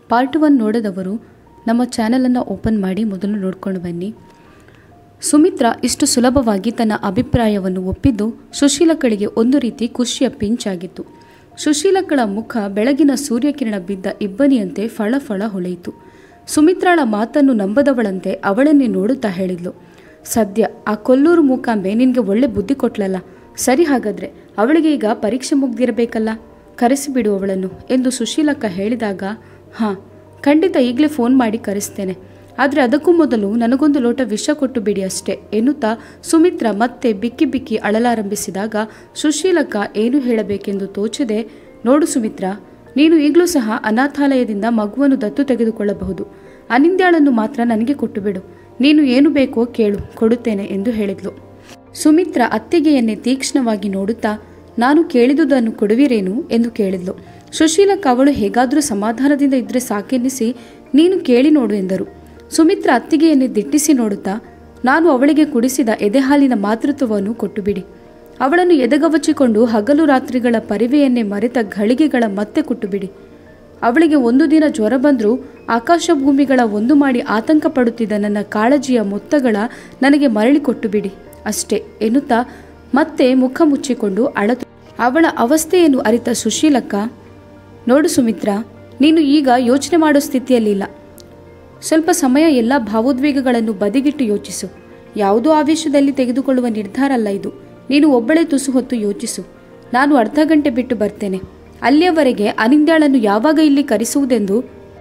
part one ನೋಡದವರು ನಮ್ಮ ಚಾನಲನ್ನು open ಮಾಡಿ ಮೊದಲು ನೋಡ್ಕೊಂಡು ಬನ್ನಿ ಸುಮಿತ್ರಾ ಇಷ್ಟು ಸುಲಭವಾಗಿ ತನ್ನ ಅಭಿಪ್ರಾಯವನ್ನು ಒಪ್ಪಿದ್ದು ಸುಶೀಲಕ್ಕಳಿಗೆ ಒಂದು ರೀತಿ ಖುಷಿಯ ಪಿಂಚಾಗಿತ್ತು ಸುಶೀಲಕ್ಕಳ ಮುಖ ಬೆಳಗಿನ ಸೂರ್ಯಕಿರಣ ಬಿದ್ದ ಇಬ್ಬನಿಯಂತೆ ಫಳಫಳ ಹೊಳೆಯಿತು ಸುಮಿತ್ರಾಳ ಮಾತನ್ನು ನಂಬದವಳಂತೆ ಅವಳನ್ನೇ ನೋಡುತ್ತಾ ಹೇಳಿದ್ಲು ಸದ್ಯ ಆ ಕೊಲ್ಲೂರು ಮೂಕಾಂಬೆ ನಿನಗೆ ಒಳ್ಳೆ ಬುದ್ಧಿ ಕೊಟ್ಲಲ್ಲ ಸರಿ ಹಾಗಾದ್ರೆ ಅವಳಿಗೆ ಈಗ ಪರೀಕ್ಷೆ ಮುಗ್ದಿರಬೇಕಲ್ಲ ಕರೆಸಿಬಿಡು ಅವಳನ್ನು ಎಂದು ಸುಶೀಲಕ್ಕ ಹೇಳಿದಾಗ ಹಾಂ ಖಂಡಿತ ಈಗಲೇ ಫೋನ್ ಮಾಡಿ ಕರೆಸ್ತೇನೆ ಆದರೆ ಅದಕ್ಕೂ ಮೊದಲು ನನಗೊಂದು ಲೋಟ ವಿಷ ಕೊಟ್ಟು ಬಿಡಿ ಅಷ್ಟೇ ಎನ್ನುತ್ತಾ ಸುಮಿತ್ರ ಮತ್ತೆ ಬಿಕ್ಕಿ ಬಿಕ್ಕಿ ಅಳಲಾರಂಭಿಸಿದಾಗ ಸುಶೀಲಕ್ಕ ಏನು ಹೇಳಬೇಕೆಂದು ತೋಚದೆ ನೋಡು ಸುಮಿತ್ರ ನೀನು ಈಗಲೂ ಸಹ ಅನಾಥಾಲಯದಿಂದ ಮಗುವನ್ನು ದತ್ತು ತೆಗೆದುಕೊಳ್ಳಬಹುದು ಅನಿಂದ್ಯಾಳನ್ನು ಮಾತ್ರ ನನಗೆ ಕೊಟ್ಟು ಬಿಡು ನೀನು ಏನು ಬೇಕೋ ಕೇಳು ಕೊಡುತ್ತೇನೆ ಎಂದು ಹೇಳಿದ್ಲು ಸುಮಿತ್ರ ಅತ್ತಿಗೆಯನ್ನೇ ತೀಕ್ಷ್ಣವಾಗಿ ನೋಡುತ್ತಾ ನಾನು ಕೇಳಿದುದನ್ನು ಕೊಡುವಿರೇನು ಎಂದು ಕೇಳಿದ್ಲು ಸುಶೀಲಕ್ಕ ಅವಳು ಹೇಗಾದರೂ ಸಮಾಧಾನದಿಂದ ಇದ್ರೆ ಸಾಕೆನ್ನಿಸಿ ನೀನು ಕೇಳಿ ನೋಡು ಎಂದರು ಸುಮಿತ್ರ ಅತ್ತಿಗೆಯನ್ನೇ ದಿಟ್ಟಿಸಿ ನೋಡುತ್ತಾ ನಾನು ಅವಳಿಗೆ ಕುಡಿಸಿದ ಎದೆಹಾಲಿನ ಮಾತೃತ್ವವನ್ನು ಕೊಟ್ಟುಬಿಡಿ ಅವಳನ್ನು ಎದೆಗವಚಿಕೊಂಡು ಹಗಲು ರಾತ್ರಿಗಳ ಪರಿವೆಯನ್ನೇ ಮರೆತ ಘಳಿಗೆಗಳ ಮತ್ತೆ ಕೊಟ್ಟುಬಿಡಿ ಅವಳಿಗೆ ಒಂದು ದಿನ ಜ್ವರ ಬಂದರೂ ಆಕಾಶ ಭೂಮಿಗಳ ಒಂದು ಮಾಡಿ ಆತಂಕ ಪಡುತ್ತಿದ್ದ ನನ್ನ ಕಾಳಜಿಯ ಮೊತ್ತಗಳ ನನಗೆ ಮರಳಿ ಕೊಟ್ಟುಬಿಡಿ ಅಷ್ಟೇ ಎನ್ನುತ್ತಾ ಮತ್ತೆ ಮುಖ ಮುಚ್ಚಿಕೊಂಡು ಅಳತು ಅವಳ ಅವಸ್ಥೆಯನ್ನು ಅರಿತ ಸುಶೀಲಕ್ಕ ನೋಡು ಸುಮಿತ್ರ ನೀನು ಈಗ ಯೋಚನೆ ಮಾಡೋ ಸ್ಥಿತಿಯಲ್ಲಿಲ್ಲ ಸ್ವಲ್ಪ ಸಮಯ ಎಲ್ಲ ಭಾವೋದ್ವೇಗಗಳನ್ನು ಬದಿಗಿಟ್ಟು ಯೋಚಿಸು ಯಾವುದೋ ಆವೇಶದಲ್ಲಿ ತೆಗೆದುಕೊಳ್ಳುವ ನಿರ್ಧಾರ ಅಲ್ಲ ಇದು ನೀನು ಒಬ್ಬಳೇ ತುಸು ಹೊತ್ತು ಯೋಚಿಸು ನಾನು ಅರ್ಧ ಗಂಟೆ ಬಿಟ್ಟು ಬರ್ತೇನೆ ಅಲ್ಲಿಯವರೆಗೆ ಅನಿಂದ್ಯಾಳನ್ನು ಯಾವಾಗ ಇಲ್ಲಿ ಕರೆಸುವುದೆಂದು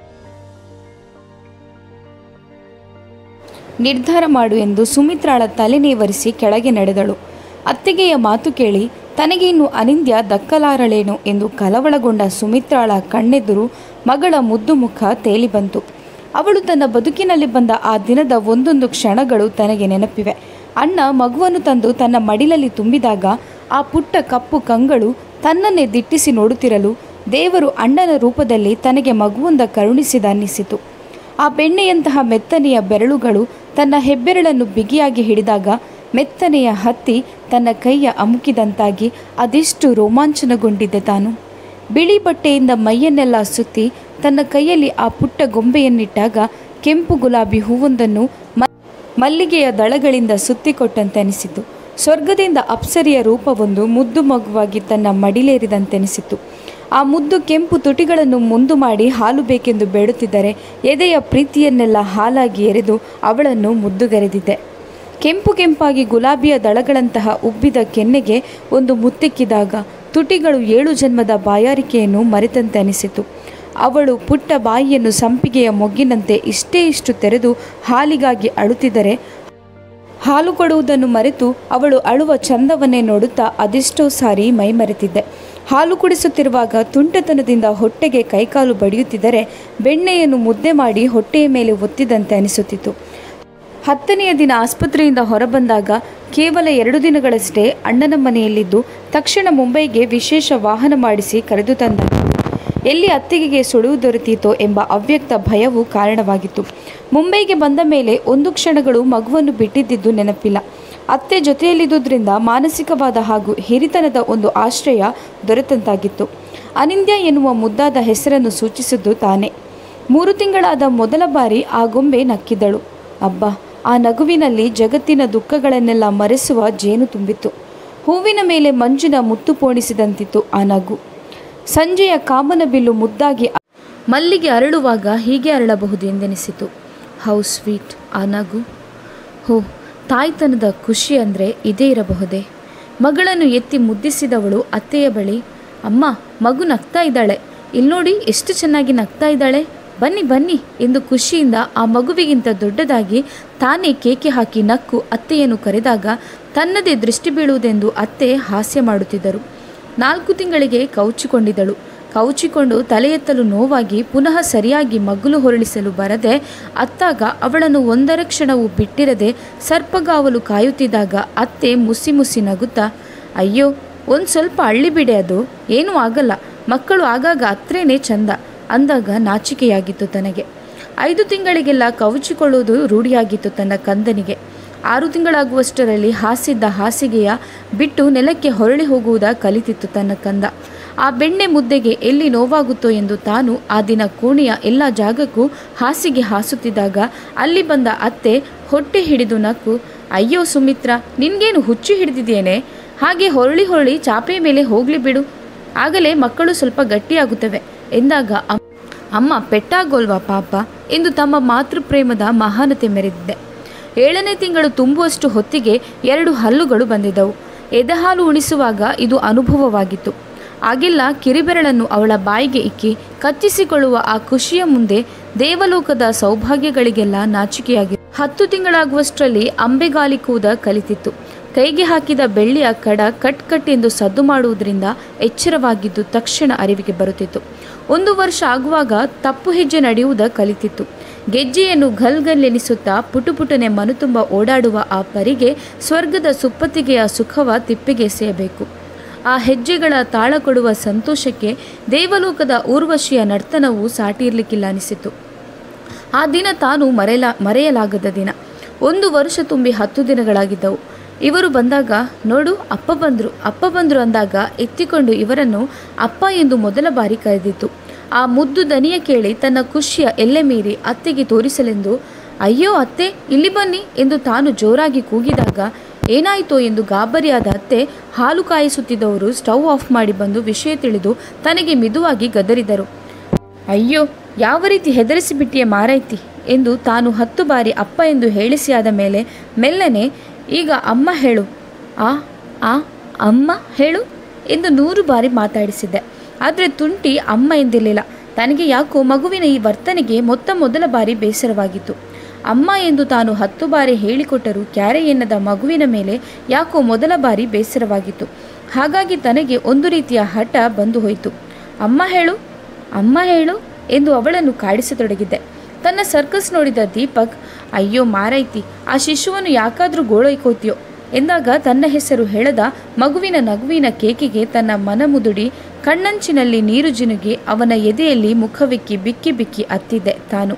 ನಿರ್ಧಾರ ಮಾಡು ಎಂದು ಸುಮಿತ್ರಾಳ ತಲೆನೇವರಿಸಿ ಕೆಳಗೆ ನಡೆದಳು ಅತ್ತಿಗೆಯ ಮಾತು ಕೇಳಿ ತನಗೆ ಇನ್ನು ಅನಿಂದ್ಯ ದಕ್ಕಲಾರಳೇನು ಎಂದು ಕಲವಳಗೊಂಡ ಸುಮಿತ್ರಾಳ ಕಣ್ಣೆದುರು ಮಗಳ ಮುದ್ದು ಮುಖ ತೇಲಿ ಬಂತು ಅವಳು ತನ್ನ ಬದುಕಿನಲ್ಲಿ ಬಂದ ಆ ದಿನದ ಒಂದೊಂದು ಕ್ಷಣಗಳು ತನಗೆ ನೆನಪಿವೆ ಅಣ್ಣ ಮಗುವನ್ನು ತಂದು ತನ್ನ ಮಡಿಲಲ್ಲಿ ತುಂಬಿದಾಗ ಆ ಪುಟ್ಟ ಕಪ್ಪು ಕಂಗಳು ತನ್ನನ್ನೇ ದಿಟ್ಟಿಸಿ ನೋಡುತ್ತಿರಲು ದೇವರು ಅಣ್ಣನ ರೂಪದಲ್ಲಿ ತನಗೆ ಮಗುವೊಂದ ಕರುಣಿಸಿದ ಅನ್ನಿಸಿತು ಆ ಬೆಣ್ಣೆಯಂತಹ ಮೆತ್ತನೆಯ ಬೆರಳುಗಳು ತನ್ನ ಹೆಬ್ಬೆರಳನ್ನು ಬಿಗಿಯಾಗಿ ಹಿಡಿದಾಗ ಮೆತ್ತನೆಯ ಹತ್ತಿ ತನ್ನ ಕೈಯ ಅಮುಕಿದಂತಾಗಿ ಅದೆಷ್ಟು ರೋಮಾಂಚನಗೊಂಡಿದ್ದೆ ತಾನು ಬಿಳಿ ಬಟ್ಟೆಯಿಂದ ಮೈಯನ್ನೆಲ್ಲ ಸುತ್ತಿ ತನ್ನ ಕೈಯಲ್ಲಿ ಆ ಪುಟ್ಟ ಗೊಂಬೆಯನ್ನಿಟ್ಟಾಗ ಕೆಂಪು ಗುಲಾಬಿ ಹೂವೊಂದನ್ನು ಮ- ಮಲ್ಲಿಗೆಯ ದಳಗಳಿಂದ ಸುತ್ತಿಕೊಟ್ಟಂತೆ ಅನಿಸಿತು ಸ್ವರ್ಗದಿಂದ ಅಪ್ಸರಿಯ ರೂಪವೊಂದು ಮುದ್ದು ಮಗುವಾಗಿ ತನ್ನ ಮಡಿಲೇರಿದಂತೆನಿಸಿತು ಆ ಮುದ್ದು ಕೆಂಪು ತುಟಿಗಳನ್ನು ಮುಂದು ಮಾಡಿ ಹಾಲು ಬೇಕೆಂದು ಬೇಡುತ್ತಿದ್ದರೆ ಎದೆಯ ಪ್ರೀತಿಯನ್ನೆಲ್ಲ ಹಾಲಾಗಿ ಎರೆದು ಅವಳನ್ನು ಮುದ್ದುಗೆರೆದಿದ್ದೆ ಕೆಂಪು ಕೆಂಪಾಗಿ ಗುಲಾಬಿಯ ದಳಗಳಂತಹ ಉಬ್ಬಿದ ಕೆನ್ನೆಗೆ ಒಂದು ಮುತ್ತಿಕ್ಕಿದಾಗ ತುಟಿಗಳು ಏಳು ಜನ್ಮದ ಬಾಯಾರಿಕೆಯನ್ನು ಮರೆತಂತೆ ಅನಿಸಿತು ಅವಳು ಪುಟ್ಟ ಬಾಯಿಯನ್ನು ಸಂಪಿಗೆಯ ಮೊಗ್ಗಿನಂತೆ ಇಷ್ಟೇ ಇಷ್ಟು ತೆರೆದು ಹಾಲಿಗಾಗಿ ಅಳುತ್ತಿದ್ದರೆ ಹಾಲು ಕೊಡುವುದನ್ನು ಮರೆತು ಅವಳು ಅಳುವ ಚಂದವನ್ನೇ ನೋಡುತ್ತಾ ಅದೆಷ್ಟೋ ಸಾರಿ ಮೈಮರೆತಿದ್ದೆ ಹಾಲು ಕುಡಿಸುತ್ತಿರುವಾಗ ತುಂಟತನದಿಂದ ಹೊಟ್ಟೆಗೆ ಕೈಕಾಲು ಬಡಿಯುತ್ತಿದ್ದರೆ ಬೆಣ್ಣೆಯನ್ನು ಮುದ್ದೆ ಮಾಡಿ ಹೊಟ್ಟೆಯ ಮೇಲೆ ಒತ್ತಿದಂತೆ ಅನಿಸುತ್ತಿತ್ತು ಹತ್ತನೆಯ ದಿನ ಆಸ್ಪತ್ರೆಯಿಂದ ಹೊರಬಂದಾಗ ಕೇವಲ ಎರಡು ದಿನಗಳಷ್ಟೇ ಅಣ್ಣನ ಮನೆಯಲ್ಲಿದ್ದು ತಕ್ಷಣ ಮುಂಬೈಗೆ ವಿಶೇಷ ವಾಹನ ಮಾಡಿಸಿ ಕರೆದು ತಂದ ಎಲ್ಲಿ ಅತ್ತಿಗೆಗೆ ಸುಳಿವು ದೊರೆತೀತೋ ಎಂಬ ಅವ್ಯಕ್ತ ಭಯವು ಕಾರಣವಾಗಿತ್ತು ಮುಂಬೈಗೆ ಬಂದ ಮೇಲೆ ಒಂದು ಕ್ಷಣಗಳು ಮಗುವನ್ನು ಬಿಟ್ಟಿದ್ದಿದ್ದು ನೆನಪಿಲ್ಲ ಅತ್ತೆ ಜೊತೆಯಲ್ಲಿದ್ದುದರಿಂದ ಮಾನಸಿಕವಾದ ಹಾಗೂ ಹಿರಿತನದ ಒಂದು ಆಶ್ರಯ ದೊರೆತಂತಾಗಿತ್ತು ಅನಿಂದ್ಯ ಎನ್ನುವ ಮುದ್ದಾದ ಹೆಸರನ್ನು ಸೂಚಿಸಿದ್ದು ತಾನೇ ಮೂರು ತಿಂಗಳಾದ ಮೊದಲ ಬಾರಿ ಆ ಗೊಂಬೆ ನಕ್ಕಿದ್ದಳು ಅಬ್ಬಾ ಆ ನಗುವಿನಲ್ಲಿ ಜಗತ್ತಿನ ದುಃಖಗಳನ್ನೆಲ್ಲ ಮರೆಸುವ ಜೇನು ತುಂಬಿತ್ತು ಹೂವಿನ ಮೇಲೆ ಮಂಜಿನ ಮುತ್ತು ಪೋಣಿಸಿದಂತಿತ್ತು ಆ ನಗು ಸಂಜೆಯ ಕಾಮನ ಬಿಲ್ಲು ಮುದ್ದಾಗಿ ಮಲ್ಲಿಗೆ ಅರಳುವಾಗ ಹೀಗೆ ಅರಳಬಹುದು ಎಂದೆನಿಸಿತು ಹೌ ಸ್ವೀಟ್ ಆ ನಗು ಹೋ ತಾಯ್ತನದ ಖುಷಿ ಅಂದರೆ ಇದೇ ಇರಬಹುದೇ ಮಗಳನ್ನು ಎತ್ತಿ ಮುದ್ದಿಸಿದವಳು ಅತ್ತೆಯ ಬಳಿ ಅಮ್ಮ ಮಗು ನಗ್ತಾ ಇದ್ದಾಳೆ ಇಲ್ಲಿ ನೋಡಿ ಎಷ್ಟು ಚೆನ್ನಾಗಿ ನಗ್ತಾ ಇದ್ದಾಳೆ ಬನ್ನಿ ಬನ್ನಿ ಎಂದು ಖುಷಿಯಿಂದ ಆ ಮಗುವಿಗಿಂತ ದೊಡ್ಡದಾಗಿ ತಾನೇ ಕೇಕೆ ಹಾಕಿ ನಕ್ಕು ಅತ್ತೆಯನ್ನು ಕರೆದಾಗ ತನ್ನದೇ ದೃಷ್ಟಿ ಬೀಳುವುದೆಂದು ಅತ್ತೆ ಹಾಸ್ಯ ಮಾಡುತ್ತಿದ್ದರು ನಾಲ್ಕು ತಿಂಗಳಿಗೆ ಕೌಚಿಕೊಂಡಿದ್ದಳು ಕೌಚಿಕೊಂಡು ತಲೆ ಎತ್ತಲು ನೋವಾಗಿ ಪುನಃ ಸರಿಯಾಗಿ ಮಗ್ಗುಲು ಹೊರಳಿಸಲು ಬರದೆ ಅತ್ತಾಗ ಅವಳನ್ನು ಒಂದರ ಕ್ಷಣವೂ ಬಿಟ್ಟಿರದೆ ಸರ್ಪಗಾವಲು ಕಾಯುತ್ತಿದ್ದಾಗ ಅತ್ತೆ ಮುಸಿ ಮುಸಿ ನಗುತ್ತಾ ಅಯ್ಯೋ ಒಂದು ಸ್ವಲ್ಪ ಅಳ್ಳಿ ಬಿಡೆ ಅದು ಏನೂ ಆಗಲ್ಲ ಮಕ್ಕಳು ಆಗಾಗ ಅತ್ರೇನೆ ಚಂದ ಅಂದಾಗ ನಾಚಿಕೆಯಾಗಿತ್ತು ತನಗೆ ಐದು ತಿಂಗಳಿಗೆಲ್ಲ ಕವುಚಿಕೊಳ್ಳುವುದು ರೂಢಿಯಾಗಿತ್ತು ತನ್ನ ಕಂದನಿಗೆ ಆರು ತಿಂಗಳಾಗುವಷ್ಟರಲ್ಲಿ ಹಾಸಿದ್ದ ಹಾಸಿಗೆಯ ಬಿಟ್ಟು ನೆಲಕ್ಕೆ ಹೊರಳಿ ಹೋಗುವುದ ಕಲಿತಿತ್ತು ತನ್ನ ಕಂದ ಆ ಬೆಣ್ಣೆ ಮುದ್ದೆಗೆ ಎಲ್ಲಿ ನೋವಾಗುತ್ತೋ ಎಂದು ತಾನು ಆ ದಿನ ಕೋಣೆಯ ಎಲ್ಲ ಜಾಗಕ್ಕೂ ಹಾಸಿಗೆ ಹಾಸುತ್ತಿದ್ದಾಗ ಅಲ್ಲಿ ಬಂದ ಅತ್ತೆ ಹೊಟ್ಟೆ ಹಿಡಿದು ನಕ್ಕು ಅಯ್ಯೋ ಸುಮಿತ್ರ ನಿನ್ಗೇನು ಹುಚ್ಚು ಹಿಡಿದಿದೆಯೇನೆ ಹಾಗೆ ಹೊರಳಿ ಹೊರಳಿ ಚಾಪೆ ಮೇಲೆ ಹೋಗ್ಲಿ ಬಿಡು ಆಗಲೇ ಮಕ್ಕಳು ಸ್ವಲ್ಪ ಗಟ್ಟಿಯಾಗುತ್ತವೆ ಎಂದಾಗ ಅಮ್- ಅಮ್ಮ ಪೆಟ್ಟಾಗೋಲ್ವಾ ಪಾಪ ಎಂದು ತಮ್ಮ ಮಾತೃಪ್ರೇಮದ ಮಹಾನತೆ ಮೆರೆದಿದ್ದೆ ಏಳನೇ ತಿಂಗಳು ತುಂಬುವಷ್ಟು ಹೊತ್ತಿಗೆ ಎರಡು ಹಲ್ಲುಗಳು ಬಂದಿದ್ದವು ಎದೆಹಾಲು ಉಣಿಸುವಾಗ ಇದು ಅನುಭವವಾಗಿತ್ತು ಆಗೆಲ್ಲ ಕಿರಿಬೆರಳನ್ನು ಅವಳ ಬಾಯಿಗೆ ಇಕ್ಕಿ ಕಚ್ಚಿಸಿಕೊಳ್ಳುವ ಆ ಖುಷಿಯ ಮುಂದೆ ದೇವಲೋಕದ ಸೌಭಾಗ್ಯಗಳಿಗೆಲ್ಲ ನಾಚಿಕೆಯಾಗಿ ಹತ್ತು ತಿಂಗಳಾಗುವಷ್ಟರಲ್ಲಿ ಅಂಬೆಗಾಲಿ ಕೂದ ಕಲಿತಿತ್ತು ಕೈಗೆ ಹಾಕಿದ ಬೆಳ್ಳಿಯ ಕಡ ಕಟ್ ಕಟ್ ಎಂದು ಸದ್ದು ಮಾಡುವುದರಿಂದ ಎಚ್ಚರವಾಗಿದ್ದು ತಕ್ಷಣ ಅರಿವಿಗೆ ಬರುತ್ತಿತ್ತು ಒಂದು ವರ್ಷ ಆಗುವಾಗ ತಪ್ಪು ಹೆಜ್ಜೆ ನಡೆಯುವುದ ಕಲಿತಿತ್ತು ಗೆಜ್ಜೆಯನ್ನು ಗಲ್ಗಲ್ಲೆನಿಸುತ್ತಾ ಪುಟುಪುಟನೆ ಮನುತುಂಬ ಓಡಾಡುವ ಆ ಪರಿಗೆ ಸ್ವರ್ಗದ ಸುಪ್ಪತ್ತಿಗೆಯ ಸುಖವ ತಿಪ್ಪಿಗೆಸೆಯಬೇಕು ಆ ಹೆಜ್ಜೆಗಳ ತಾಳ ಕೊಡುವ ಸಂತೋಷಕ್ಕೆ ದೇವಲೋಕದ ಊರ್ವಶಿಯ ನರ್ತನವು ಸಾಟಿರ್ಲಿಕ್ಕಿಲ್ಲ ಅನಿಸಿತು ಆ ದಿನ ತಾನು ಮರೆಯಲ ಮರೆಯಲಾಗದ ದಿನ ಒಂದು ವರ್ಷ ತುಂಬಿ ಹತ್ತು ದಿನಗಳಾಗಿದ್ದವು ಇವರು ಬಂದಾಗ ನೋಡು ಅಪ್ಪ ಬಂದರು ಅಪ್ಪ ಬಂದರು ಅಂದಾಗ ಎತ್ತಿಕೊಂಡು ಇವರನ್ನು ಅಪ್ಪ ಎಂದು ಮೊದಲ ಬಾರಿ ಕರೆದಿತ್ತು ಆ ಮುದ್ದು ದನಿಯ ಕೇಳಿ ತನ್ನ ಖುಷಿಯ ಎಲ್ಲೆ ಮೀರಿ ಅತ್ತೆಗೆ ತೋರಿಸಲೆಂದು ಅಯ್ಯೋ ಅತ್ತೆ ಇಲ್ಲಿ ಬನ್ನಿ ಎಂದು ತಾನು ಜೋರಾಗಿ ಕೂಗಿದಾಗ ಏನಾಯಿತೋ ಎಂದು ಗಾಬರಿಯಾದ ಅತ್ತೆ ಹಾಲು ಕಾಯಿಸುತ್ತಿದ್ದವರು ಸ್ಟವ್ ಆಫ್ ಮಾಡಿ ಬಂದು ವಿಷಯ ತಿಳಿದು ತನಗೆ ಮಿದುವಾಗಿ ಗದರಿದರು ಅಯ್ಯೋ ಯಾವ ರೀತಿ ಹೆದರಿಸಿಬಿಟ್ಟಿಯೇ ಮಾರೈತಿ ಎಂದು ತಾನು ಹತ್ತು ಬಾರಿ ಅಪ್ಪ ಎಂದು ಹೇಳಿಸಿಯಾದ ಮೇಲೆ ಮೆಲ್ಲನೆ ಈಗ ಅಮ್ಮ ಹೇಳು ಆ ಆ ಅಮ್ಮ ಹೇಳು ಎಂದು ನೂರು ಬಾರಿ ಮಾತಾಡಿಸಿದ್ದೆ ಆದರೆ ತುಂಟಿ ಅಮ್ಮ ಎಂದಿರಲಿಲ್ಲ ತನಗೆ ಯಾಕೋ ಮಗುವಿನ ಈ ವರ್ತನೆಗೆ ಮೊತ್ತ ಮೊದಲ ಬಾರಿ ಬೇಸರವಾಗಿತ್ತು ಅಮ್ಮ ಎಂದು ತಾನು ಹತ್ತು ಬಾರಿ ಹೇಳಿಕೊಟ್ಟರೂ ಕ್ಯಾರೆ ಎನ್ನದ ಮಗುವಿನ ಮೇಲೆ ಯಾಕೋ ಮೊದಲ ಬಾರಿ ಬೇಸರವಾಗಿತ್ತು ಹಾಗಾಗಿ ತನಗೆ ಒಂದು ರೀತಿಯ ಹಠ ಬಂದು ಹೋಯಿತು ಅಮ್ಮ ಹೇಳು ಅಮ್ಮ ಹೇಳು ಎಂದು ಅವಳನ್ನು ಕಾಡಿಸತೊಡಗಿದ್ದೆ ತನ್ನ ಸರ್ಕಸ್ ನೋಡಿದ ದೀಪಕ್ ಅಯ್ಯೋ ಮಾರೈತಿ ಆ ಶಿಶುವನ್ನು ಯಾಕಾದರೂ ಗೋಳೈಕೋತಿಯೋ ಎಂದಾಗ ತನ್ನ ಹೆಸರು ಹೇಳದ ಮಗುವಿನ ನಗುವಿನ ಕೇಕಿಗೆ ತನ್ನ ಮನಮುದುಡಿ ಕಣ್ಣಂಚಿನಲ್ಲಿ ನೀರು ಜಿನುಗಿ ಅವನ ಎದೆಯಲ್ಲಿ ಮುಖವಿಕ್ಕಿ ಬಿಕ್ಕಿ ಬಿಕ್ಕಿ ಅತ್ತಿದ್ದೆ ತಾನು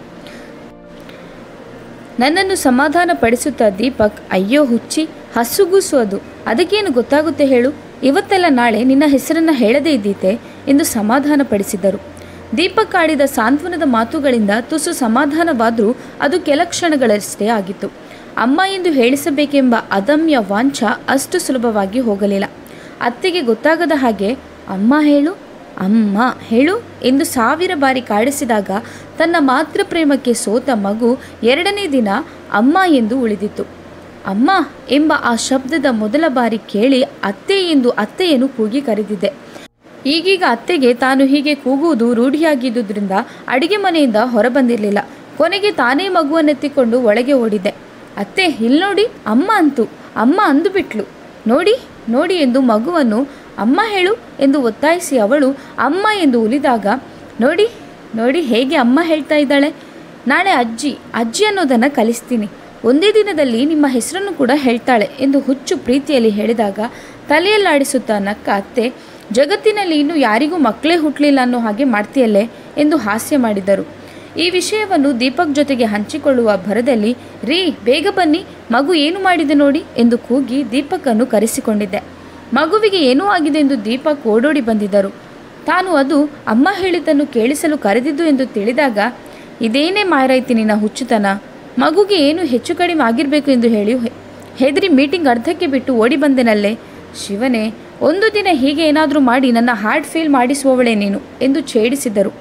ನನ್ನನ್ನು ಸಮಾಧಾನ ಪಡಿಸುತ್ತಾ ದೀಪಕ್ ಅಯ್ಯೋ ಹುಚ್ಚಿ ಹಸುಗೂಸು ಅದು ಅದಕ್ಕೇನು ಗೊತ್ತಾಗುತ್ತೆ ಹೇಳು ಇವತ್ತೆಲ್ಲ ನಾಳೆ ನಿನ್ನ ಹೆಸರನ್ನ ಹೇಳದೇ ಇದ್ದೀತೆ ಎಂದು ಸಮಾಧಾನ ಪಡಿಸಿದರು ದೀಪಕ್ ಆಡಿದ ಸಾಂತ್ವನದ ಮಾತುಗಳಿಂದ ತುಸು ಸಮಾಧಾನವಾದರೂ ಅದು ಕೆಲ ಕ್ಷಣಗಳಷ್ಟೇ ಆಗಿತ್ತು ಅಮ್ಮ ಎಂದು ಹೇಳಿಸಬೇಕೆಂಬ ಅದಮ್ಯ ವಾಂಛ ಅಷ್ಟು ಸುಲಭವಾಗಿ ಹೋಗಲಿಲ್ಲ ಅತ್ತೆಗೆ ಗೊತ್ತಾಗದ ಹಾಗೆ ಅಮ್ಮ ಹೇಳು ಅಮ್ಮ ಹೇಳು ಎಂದು ಸಾವಿರ ಬಾರಿ ಕಾಡಿಸಿದಾಗ ತನ್ನ ಮಾತೃ ಪ್ರೇಮಕ್ಕೆ ಸೋತ ಮಗು ಎರಡನೇ ದಿನ ಅಮ್ಮ ಎಂದು ಉಳಿದಿತ್ತು ಅಮ್ಮ ಎಂಬ ಆ ಶಬ್ದದ ಮೊದಲ ಬಾರಿ ಕೇಳಿ ಅತ್ತೆ ಎಂದು ಅತ್ತೆಯನ್ನು ಕೂಗಿ ಕರೆದಿದ್ದೆ ಈಗೀಗ ಅತ್ತೆಗೆ ತಾನು ಹೀಗೆ ಕೂಗುವುದು ರೂಢಿಯಾಗಿದ್ದುದರಿಂದ ಅಡಿಗೆ ಮನೆಯಿಂದ ಹೊರಬಂದಿರಲಿಲ್ಲ ಕೊನೆಗೆ ತಾನೇ ಮಗುವನ್ನೆತ್ತಿಕೊಂಡು ಒಳಗೆ ಓಡಿದೆ ಅತ್ತೆ ಇಲ್ಲಿ ನೋಡಿ ಅಮ್ಮ ಅಂತು ಅಮ್ಮ ಅಂದುಬಿಟ್ಲು ನೋಡಿ ನೋಡಿ ಎಂದು ಮಗುವನ್ನು ಅಮ್ಮ ಹೇಳು ಎಂದು ಒತ್ತಾಯಿಸಿ ಅವಳು ಅಮ್ಮ ಎಂದು ಉಲಿದಾಗ ನೋಡಿ ನೋಡಿ ಹೇಗೆ ಅಮ್ಮ ಹೇಳ್ತಾ ಇದ್ದಾಳೆ ನಾಳೆ ಅಜ್ಜಿ ಅಜ್ಜಿ ಅನ್ನೋದನ್ನು ಕಲಿಸ್ತೀನಿ ಒಂದೇ ದಿನದಲ್ಲಿ ನಿಮ್ಮ ಹೆಸರನ್ನು ಕೂಡ ಹೇಳ್ತಾಳೆ ಎಂದು ಹುಚ್ಚು ಪ್ರೀತಿಯಲ್ಲಿ ಹೇಳಿದಾಗ ತಲೆಯಲ್ಲಾಡಿಸುತ್ತಾ ನಕ್ಕ ಅತ್ತೆ ಜಗತ್ತಿನಲ್ಲಿ ಇನ್ನೂ ಯಾರಿಗೂ ಮಕ್ಕಳೇ ಹುಟ್ಟಲಿಲ್ಲ ಅನ್ನೋ ಹಾಗೆ ಮಾಡ್ತೀಯಲ್ಲೇ ಎಂದು ಹಾಸ್ಯ ಮಾಡಿದರು ಈ ವಿಷಯವನ್ನು ದೀಪಕ್ ಜೊತೆಗೆ ಹಂಚಿಕೊಳ್ಳುವ ಭರದಲ್ಲಿ ರೀ ಬೇಗ ಬನ್ನಿ ಮಗು ಏನು ಮಾಡಿದೆ ನೋಡಿ ಎಂದು ಕೂಗಿ ದೀಪಕನ್ನು ಕರೆಸಿಕೊಂಡಿದ್ದೆ ಮಗುವಿಗೆ ಏನೂ ಆಗಿದೆ ಎಂದು ದೀಪಕ್ ಓಡೋಡಿ ಬಂದಿದ್ದರು ತಾನು ಅದು ಅಮ್ಮ ಹೇಳಿದ್ದನ್ನು ಕೇಳಿಸಲು ಕರೆದಿದ್ದು ಎಂದು ತಿಳಿದಾಗ ಇದೇನೇ ಮಾರಾಯ್ತಿ ನಿನ್ನ ಹುಚ್ಚುತನ ಮಗುಗೆ ಏನು ಹೆಚ್ಚು ಕಡಿಮೆ ಆಗಿರಬೇಕು ಎಂದು ಹೇಳಿ ಹೆ- ಹೆದರಿ ಮೀಟಿಂಗ್ ಅರ್ಧಕ್ಕೆ ಬಿಟ್ಟು ಓಡಿ ಬಂದೆನಲ್ಲೇ ಶಿವನೇ ಒಂದು ದಿನ ಹೀಗೆ ಏನಾದರೂ ಮಾಡಿ ನನ್ನ ಹಾರ್ಟ್ ಫೇಲ್ ಮಾಡಿಸುವವಳೇ ನೀನು ಎಂದು ಛೇಡಿಸಿದರು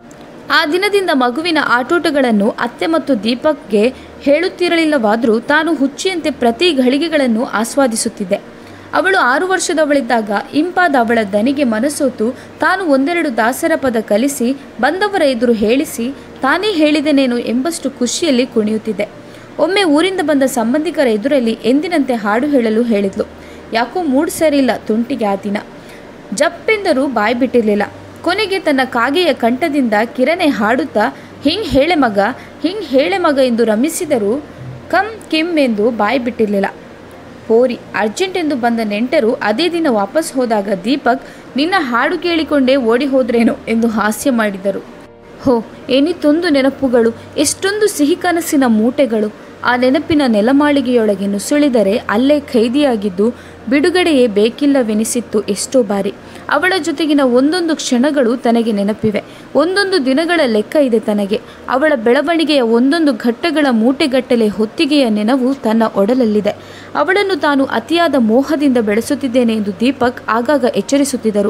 ಆ ದಿನದಿಂದ ಮಗುವಿನ ಆಟೋಟಗಳನ್ನು ಅತ್ತೆ ಮತ್ತು ದೀಪಕ್ಗೆ ಹೇಳುತ್ತಿರಲಿಲ್ಲವಾದರೂ ತಾನು ಹುಚ್ಚಿಯಂತೆ ಪ್ರತಿ ಘಳಿಗೆಗಳನ್ನು ಆಸ್ವಾದಿಸುತ್ತಿದ್ದೆ ಅವಳು ಆರು ವರ್ಷದವಳಿದ್ದಾಗ ಇಂಪಾದ ಅವಳ ದನಿಗೆ ಮನಸೋತು ತಾನು ಒಂದೆರಡು ದಾಸರ ಪದ ಕಲಿಸಿ ಬಂದವರ ಎದುರು ಹೇಳಿಸಿ ತಾನೇ ಹೇಳಿದೆನೇನು ಎಂಬಷ್ಟು ಖುಷಿಯಲ್ಲಿ ಕುಣಿಯುತ್ತಿದ್ದೆ ಒಮ್ಮೆ ಊರಿಂದ ಬಂದ ಸಂಬಂಧಿಕರ ಎದುರಲ್ಲಿ ಎಂದಿನಂತೆ ಹಾಡು ಹೇಳಲು ಹೇಳಿದ್ಲು ಯಾಕೋ ಮೂಡ್ ಸರಿಯಿಲ್ಲ ತುಂಟಿಗೆ ಆ ದಿನ ಜಪ್ಪೆಂದರೂ ಬಾಯಿ ಬಿಟ್ಟಿರಲಿಲ್ಲ ಕೊನೆಗೆ ತನ್ನ ಕಾಗೆಯ ಕಂಠದಿಂದ ಕಿರಣೆ ಹಾಡುತ್ತಾ ಹಿಂಗ್ ಹೇಳೆ ಮಗ ಹಿಂಗ್ ಹೇಳೆ ಮಗ ಎಂದು ರಮಿಸಿದರೂ ಕಮ್ ಕಿಮ್ ಎಂದು ಬಾಯಿ ಬಿಟ್ಟಿರಲಿಲ್ಲ ಹೋರಿ ಅರ್ಜೆಂಟ್ ಎಂದು ಬಂದ ನೆಂಟರು ಅದೇ ದಿನ ವಾಪಸ್ ಹೋದಾಗ ದೀಪಕ್ ನಿನ್ನ ಹಾಡು ಕೇಳಿಕೊಂಡೇ ಓಡಿ ಹೋದ್ರೇನೋ ಎಂದು ಹಾಸ್ಯ ಮಾಡಿದರು ಹೋ ಏನಿತ್ತೊಂದು ನೆನಪುಗಳು ಎಷ್ಟೊಂದು ಸಿಹಿ ಕನಸಿನ ಮೂಟೆಗಳು ಆ ನೆನಪಿನ ನೆಲಮಾಳಿಗೆಯೊಳಗೆ ನುಸುಳಿದರೆ ಅಲ್ಲೇ ಖೈದಿಯಾಗಿದ್ದು ಬಿಡುಗಡೆಯೇ ಬೇಕಿಲ್ಲವೆನಿಸಿತ್ತು ಎಷ್ಟೋ ಬಾರಿ ಅವಳ ಜೊತೆಗಿನ ಒಂದೊಂದು ಕ್ಷಣಗಳು ತನಗೆ ನೆನಪಿವೆ ಒಂದೊಂದು ದಿನಗಳ ಲೆಕ್ಕ ಇದೆ ತನಗೆ ಅವಳ ಬೆಳವಣಿಗೆಯ ಒಂದೊಂದು ಘಟ್ಟಗಳ ಮೂಟೆಗಟ್ಟಲೆ ಹೊತ್ತಿಗೆಯ ನೆನವು ತನ್ನ ಒಡಲಲ್ಲಿದೆ ಅವಳನ್ನು ತಾನು ಅತಿಯಾದ ಮೋಹದಿಂದ ಬೆಳೆಸುತ್ತಿದ್ದೇನೆ ಎಂದು ದೀಪಕ್ ಆಗಾಗ ಎಚ್ಚರಿಸುತ್ತಿದ್ದರು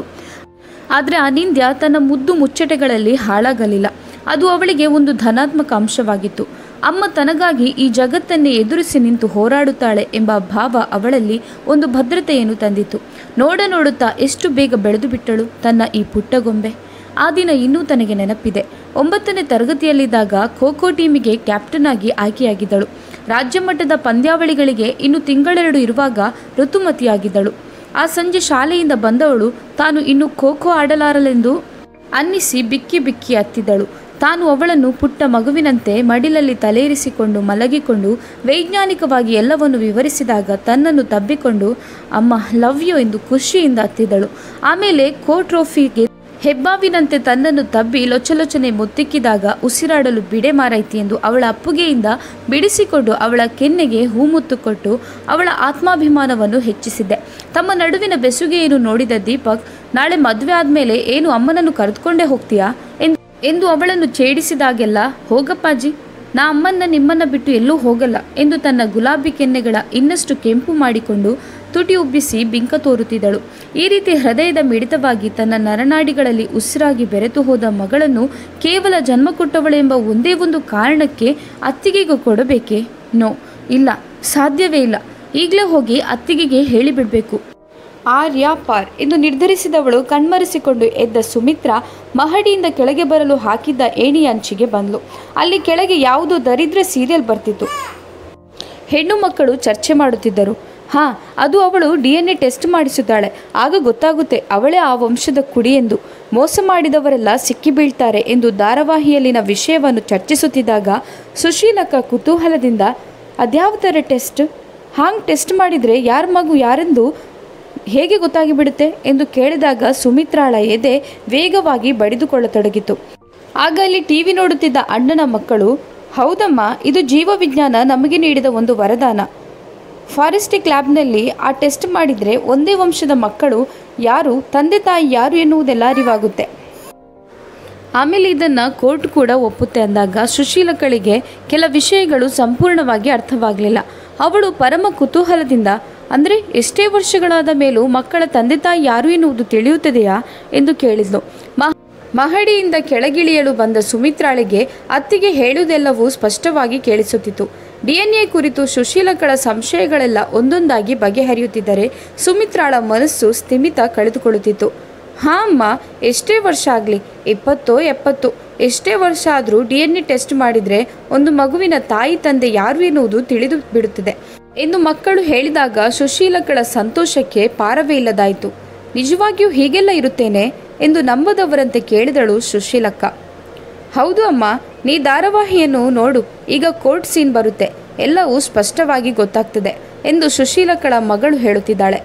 ಆದರೆ ಅನಿಂದ್ಯ ತನ್ನ ಮುದ್ದು ಮುಚ್ಚಟೆಗಳಲ್ಲಿ ಹಾಳಾಗಲಿಲ್ಲ ಅದು ಅವಳಿಗೆ ಒಂದು ಧನಾತ್ಮಕ ಅಂಶವಾಗಿತ್ತು ಅಮ್ಮ ತನಗಾಗಿ ಈ ಜಗತ್ತನ್ನೇ ಎದುರಿಸಿ ನಿಂತು ಹೋರಾಡುತ್ತಾಳೆ ಎಂಬ ಭಾವ ಅವಳಲ್ಲಿ ಒಂದು ಭದ್ರತೆಯನ್ನು ತಂದಿತು ನೋಡ ನೋಡುತ್ತಾ ಎಷ್ಟು ಬೇಗ ಬೆಳೆದು ಬಿಟ್ಟಳು ತನ್ನ ಈ ಪುಟ್ಟಗೊಂಬೆ ಆ ದಿನ ಇನ್ನೂ ತನಗೆ ನೆನಪಿದೆ ಒಂಬತ್ತನೇ ತರಗತಿಯಲ್ಲಿದ್ದಾಗ ಖೋ ಖೋ ಟೀಮಿಗೆ ಕ್ಯಾಪ್ಟನ್ ಆಗಿ ಆಯ್ಕೆಯಾಗಿದ್ದಳು ರಾಜ್ಯ ಮಟ್ಟದ ಪಂದ್ಯಾವಳಿಗಳಿಗೆ ಇನ್ನು ತಿಂಗಳೆರಡು ಇರುವಾಗ ಋತುಮತಿಯಾಗಿದ್ದಳು ಆ ಸಂಜೆ ಶಾಲೆಯಿಂದ ಬಂದವಳು ತಾನು ಇನ್ನು ಖೋ ಖೋ ಆಡಲಾರಲೆಂದು ಅನ್ನಿಸಿ ಬಿಕ್ಕಿ ಬಿಕ್ಕಿ ಹತ್ತಿದಳು ತಾನು ಅವಳನ್ನು ಪುಟ್ಟ ಮಗುವಿನಂತೆ ಮಡಿಲಲ್ಲಿ ತಲೆಯಿರಿಸಿಕೊಂಡು ಮಲಗಿಕೊಂಡು ವೈಜ್ಞಾನಿಕವಾಗಿ ಎಲ್ಲವನ್ನು ವಿವರಿಸಿದಾಗ ತನ್ನನ್ನು ತಬ್ಬಿಕೊಂಡು ಅಮ್ಮ ಲವ್ ಯು ಎಂದು ಖುಷಿಯಿಂದ ಹತ್ತಿದಳು ಆಮೇಲೆ ಖೋ ಟ್ರೋಫಿಗೆ ಹೆಬ್ಬಾವಿನಂತೆ ತನ್ನನ್ನು ತಬ್ಬಿ ಲೊಚಲೊಚನೆ ಮುತ್ತಿಕ್ಕಿದಾಗ ಉಸಿರಾಡಲು ಬಿಡೆ ಮಾರೈತಿ ಎಂದು ಅವಳ ಅಪ್ಪುಗೆಯಿಂದ ಬಿಡಿಸಿಕೊಂಡು ಅವಳ ಕೆನ್ನೆಗೆ ಹೂಮುತ್ತು ಕೊಟ್ಟು ಅವಳ ಆತ್ಮಾಭಿಮಾನವನ್ನು ಹೆಚ್ಚಿಸಿದ್ದೆ ತಮ್ಮ ನಡುವಿನ ಬೆಸುಗೆಯನ್ನು ನೋಡಿದ ದೀಪಕ್ ನಾಳೆ ಮದುವೆ ಆದಮೇಲೆ ಏನು ಅಮ್ಮನನ್ನು ಕರೆದುಕೊಂಡೇ ಹೋಗ್ತೀಯಾ ಎಂದು ಎಂದು ಅವಳನ್ನು ಛೇಡಿಸಿದಾಗೆಲ್ಲ ಹೋಗಪ್ಪಾಜಿ ನಾ ಅಮ್ಮನ್ನ ನಿಮ್ಮನ್ನ ಬಿಟ್ಟು ಎಲ್ಲೂ ಹೋಗಲ್ಲ ಎಂದು ತನ್ನ ಗುಲಾಬಿ ಕೆನ್ನೆಗಳ ಇನ್ನಷ್ಟು ಕೆಂಪು ಮಾಡಿಕೊಂಡು ತುಟಿ ಉಬ್ಬಿಸಿ ಬಿಂಕ ತೋರುತ್ತಿದ್ದಳು ಈ ರೀತಿ ಹೃದಯದ ಮಿಡಿತವಾಗಿ ತನ್ನ ನರನಾಡಿಗಳಲ್ಲಿ ಉಸಿರಾಗಿ ಬೆರೆತು ಹೋದ ಮಗಳನ್ನು ಕೇವಲ ಜನ್ಮ ಕೊಟ್ಟವಳೆಂಬ ಒಂದೇ ಒಂದು ಕಾರಣಕ್ಕೆ ಅತ್ತಿಗೆಗೂ ಕೊಡಬೇಕೇ ನೋ ಇಲ್ಲ ಸಾಧ್ಯವೇ ಇಲ್ಲ ಈಗಲೇ ಹೋಗಿ ಅತ್ತಿಗೆಗೆ ಹೇಳಿಬಿಡಬೇಕು ಆರ್ಯ ಪಾರ್ ಎಂದು ನಿರ್ಧರಿಸಿದವಳು ಕಣ್ಮರೆಸಿಕೊಂಡು ಎದ್ದ ಸುಮಿತ್ರ ಮಹಡಿಯಿಂದ ಕೆಳಗೆ ಬರಲು ಹಾಕಿದ್ದ ಏಣಿ ಅಂಚಿಗೆ ಬಂದ್ಲು ಅಲ್ಲಿ ಕೆಳಗೆ ಯಾವುದೋ ದರಿದ್ರ ಸೀರಿಯಲ್ ಬರ್ತಿತ್ತು ಹೆಣ್ಣು ಮಕ್ಕಳು ಚರ್ಚೆ ಮಾಡುತ್ತಿದ್ದರು ಹಾ ಅದು ಅವಳು ಡಿ ಎನ್ ಎ ಟೆಸ್ಟ್ ಮಾಡಿಸುತ್ತಾಳೆ ಆಗ ಗೊತ್ತಾಗುತ್ತೆ ಅವಳೇ ಆ ವಂಶದ ಕುಡಿ ಎಂದು ಮೋಸ ಮಾಡಿದವರೆಲ್ಲ ಸಿಕ್ಕಿ ಬೀಳ್ತಾರೆ ಎಂದು ಧಾರಾವಾಹಿಯಲ್ಲಿನ ವಿಷಯವನ್ನು ಚರ್ಚಿಸುತ್ತಿದ್ದಾಗ ಸುಶೀಲಕ್ಕ ಕುತೂಹಲದಿಂದ ಅದ್ಯಾವ ಥರ ಟೆಸ್ಟ್ ಹಾಂಗೆ ಟೆಸ್ಟ್ ಮಾಡಿದರೆ ಯಾರ ಮಗು ಯಾರೆಂದು ಹೇಗೆ ಗೊತ್ತಾಗಿ ಬಿಡುತ್ತೆ ಎಂದು ಕೇಳಿದಾಗ ಸುಮಿತ್ರಾಳ ಎದೆ ವೇಗವಾಗಿ ಬಡಿದುಕೊಳ್ಳತೊಡಗಿತು ಆಗ ಅಲ್ಲಿ ಟಿವಿ ನೋಡುತ್ತಿದ್ದ ಅಣ್ಣನ ಮಕ್ಕಳು ಹೌದಮ್ಮ ಇದು ಜೀವವಿಜ್ಞಾನ ನಮಗೆ ನೀಡಿದ ಒಂದು ವರದಾನ ಫಾರೆಸ್ಟಿಕ್ ಲ್ಯಾಬ್ನಲ್ಲಿ ಆ ಟೆಸ್ಟ್ ಮಾಡಿದರೆ ಒಂದೇ ವಂಶದ ಮಕ್ಕಳು ಯಾರು ತಂದೆ ತಾಯಿ ಯಾರು ಎನ್ನುವುದೆಲ್ಲ ಅರಿವಾಗುತ್ತೆ ಆಮೇಲೆ ಇದನ್ನು ಕೋರ್ಟ್ ಕೂಡ ಒಪ್ಪುತ್ತೆ ಅಂದಾಗ ಸುಶೀಲಕಳಿಗೆ ಕೆಲ ವಿಷಯಗಳು ಸಂಪೂರ್ಣವಾಗಿ ಅರ್ಥವಾಗಲಿಲ್ಲ ಅವಳು ಪರಮ ಕುತೂಹಲದಿಂದ ಅಂದರೆ ಎಷ್ಟೇ ವರ್ಷಗಳಾದ ಮೇಲೂ ಮಕ್ಕಳ ತಂದೆ ತಾಯಿ ಯಾರು ಎನ್ನುವುದು ತಿಳಿಯುತ್ತದೆಯಾ ಎಂದು ಕೇಳಿದ್ಲು ಮಹ ಮಹಡಿಯಿಂದ ಕೆಳಗಿಳಿಯಲು ಬಂದ ಸುಮಿತ್ರಾಳಿಗೆ ಅತ್ತಿಗೆ ಹೇಳುವುದೆಲ್ಲವೂ ಸ್ಪಷ್ಟವಾಗಿ ಕೇಳಿಸುತ್ತಿತ್ತು ಡಿಎನ್ಎ ಕುರಿತು ಸುಶೀಲಕಳ ಸಂಶಯಗಳೆಲ್ಲ ಒಂದೊಂದಾಗಿ ಬಗೆಹರಿಯುತ್ತಿದ್ದರೆ ಸುಮಿತ್ರಾಳ ಮನಸ್ಸು ಸ್ಥಿಮಿತ ಕಳೆದುಕೊಳ್ಳುತ್ತಿತ್ತು ಹಾಂ ಅಮ್ಮ ಎಷ್ಟೇ ವರ್ಷ ಆಗಲಿ ಇಪ್ಪತ್ತೋ ಎಪ್ಪತ್ತು ಎಷ್ಟೇ ವರ್ಷ ಆದರೂ ಡಿ ಎನ್ ಎ ಟೆಸ್ಟ್ ಮಾಡಿದರೆ ಒಂದು ಮಗುವಿನ ತಾಯಿ ತಂದೆ ಯಾರು ಎನ್ನುವುದು ತಿಳಿದು ಬಿಡುತ್ತದೆ ಎಂದು ಮಕ್ಕಳು ಹೇಳಿದಾಗ ಸುಶೀಲಕಳ ಸಂತೋಷಕ್ಕೆ ಪಾರವೇ ಇಲ್ಲದಾಯಿತು ನಿಜವಾಗಿಯೂ ಹೀಗೆಲ್ಲ ಇರುತ್ತೇನೆ ಎಂದು ನಂಬದವರಂತೆ ಕೇಳಿದಳು ಸುಶೀಲಕ್ಕ ಹೌದು ಅಮ್ಮ ನೀ ಧಾರಾವಾಹಿಯನ್ನು ನೋಡು ಈಗ ಕೋರ್ಟ್ ಸೀನ್ ಬರುತ್ತೆ ಎಲ್ಲವೂ ಸ್ಪಷ್ಟವಾಗಿ ಗೊತ್ತಾಗ್ತದೆ ಎಂದು ಸುಶೀಲಕ್ಕಳ ಮಗಳು ಹೇಳುತ್ತಿದ್ದಾಳೆ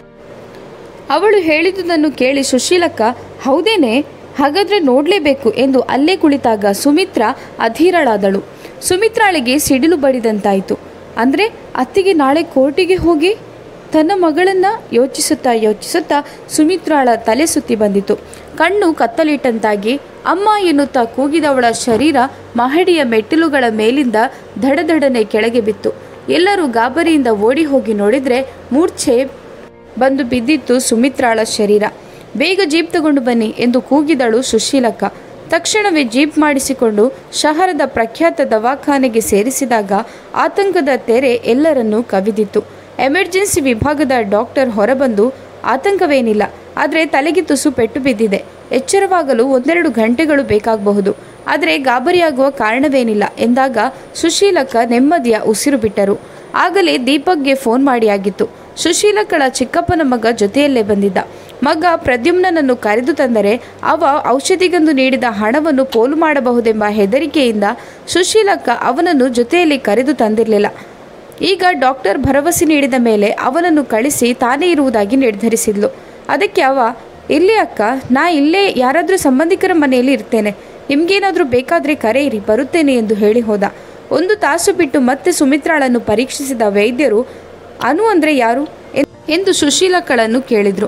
ಅವಳು ಹೇಳಿದುದನ್ನು ಕೇಳಿ ಸುಶೀಲಕ್ಕ ಹೌದೇನೆ ಹಾಗಾದ್ರೆ ನೋಡಲೇಬೇಕು ಎಂದು ಅಲ್ಲೇ ಕುಳಿತಾಗ ಸುಮಿತ್ರ ಅಧೀರಳಾದಳು ಸುಮಿತ್ರಾಳಿಗೆ ಸಿಡಿಲು ಬಡಿದಂತಾಯಿತು ಅಂದರೆ ಅತ್ತಿಗೆ ನಾಳೆ ಕೋರ್ಟಿಗೆ ಹೋಗಿ ತನ್ನ ಮಗಳನ್ನ ಯೋಚಿಸುತ್ತಾ ಯೋಚಿಸುತ್ತಾ ಸುಮಿತ್ರಾಳ ತಲೆ ಸುತ್ತಿ ಬಂದಿತು ಕಣ್ಣು ಕತ್ತಲಿಟ್ಟಂತಾಗಿ ಅಮ್ಮ ಎನ್ನುತ್ತಾ ಕೂಗಿದವಳ ಶರೀರ ಮಹಡಿಯ ಮೆಟ್ಟಿಲುಗಳ ಮೇಲಿಂದ ದಡದಡನೆ ಕೆಳಗೆ ಬಿತ್ತು ಎಲ್ಲರೂ ಗಾಬರಿಯಿಂದ ಓಡಿ ಹೋಗಿ ನೋಡಿದರೆ ಮೂರ್ಛೆ ಬಂದು ಬಿದ್ದಿತ್ತು ಸುಮಿತ್ರಾಳ ಶರೀರ ಬೇಗ ಜೀಪ್ ತಗೊಂಡು ಬನ್ನಿ ಎಂದು ಕೂಗಿದಳು ಸುಶೀಲಕ್ಕ ತಕ್ಷಣವೇ ಜೀಪ್ ಮಾಡಿಸಿಕೊಂಡು ಶಹರದ ಪ್ರಖ್ಯಾತ ದವಾಖಾನೆಗೆ ಸೇರಿಸಿದಾಗ ಆತಂಕದ ತೆರೆ ಎಲ್ಲರನ್ನೂ ಕವಿದಿತ್ತು ಎಮರ್ಜೆನ್ಸಿ ವಿಭಾಗದ ಡಾಕ್ಟರ್ ಹೊರಬಂದು ಆತಂಕವೇನಿಲ್ಲ ಆದರೆ ತಲೆಗೆ ತುಸು ಪೆಟ್ಟು ಬಿದ್ದಿದೆ ಎಚ್ಚರವಾಗಲು ಒಂದೆರಡು ಗಂಟೆಗಳು ಬೇಕಾಗಬಹುದು ಆದರೆ ಗಾಬರಿಯಾಗುವ ಕಾರಣವೇನಿಲ್ಲ ಎಂದಾಗ ಸುಶೀಲಕ್ಕ ನೆಮ್ಮದಿಯ ಉಸಿರು ಬಿಟ್ಟರು ಆಗಲೇ ದೀಪಕ್ಗೆ ಫೋನ್ ಮಾಡಿಯಾಗಿತ್ತು ಸುಶೀಲಕ್ಕಳ ಚಿಕ್ಕಪ್ಪನ ಮಗ ಜೊತೆಯಲ್ಲೇ ಬಂದಿದ್ದ ಮಗ ಪ್ರದ್ಯುಮ್ನನನ್ನು ಕರೆದು ತಂದರೆ ಅವ ಔಷಧಿಗೆಂದು ನೀಡಿದ ಹಣವನ್ನು ಪೋಲು ಮಾಡಬಹುದೆಂಬ ಹೆದರಿಕೆಯಿಂದ ಸುಶೀಲಕ್ಕ ಅವನನ್ನು ಜೊತೆಯಲ್ಲಿ ಕರೆದು ತಂದಿರಲಿಲ್ಲ ಈಗ ಡಾಕ್ಟರ್ ಭರವಸೆ ನೀಡಿದ ಮೇಲೆ ಅವನನ್ನು ಕಳಿಸಿ ತಾನೇ ಇರುವುದಾಗಿ ನಿರ್ಧರಿಸಿದ್ಲು ಅದಕ್ಕೆ ಅವ ಇಲ್ಲಿ ಅಕ್ಕ ನಾ ಇಲ್ಲೇ ಯಾರಾದರೂ ಸಂಬಂಧಿಕರ ಮನೆಯಲ್ಲಿ ಇರ್ತೇನೆ ನಿಮ್ಗೇನಾದರೂ ಬೇಕಾದರೆ ಕರೆಯಿರಿ ಬರುತ್ತೇನೆ ಎಂದು ಹೇಳಿ ಹೋದ ಒಂದು ತಾಸು ಬಿಟ್ಟು ಮತ್ತೆ ಸುಮಿತ್ರಾಳನ್ನು ಪರೀಕ್ಷಿಸಿದ ವೈದ್ಯರು ಅನು ಅಂದರೆ ಯಾರು ಎನ್- ಎಂದು ಸುಶೀಲಕ್ಕಳನ್ನು ಕೇಳಿದರು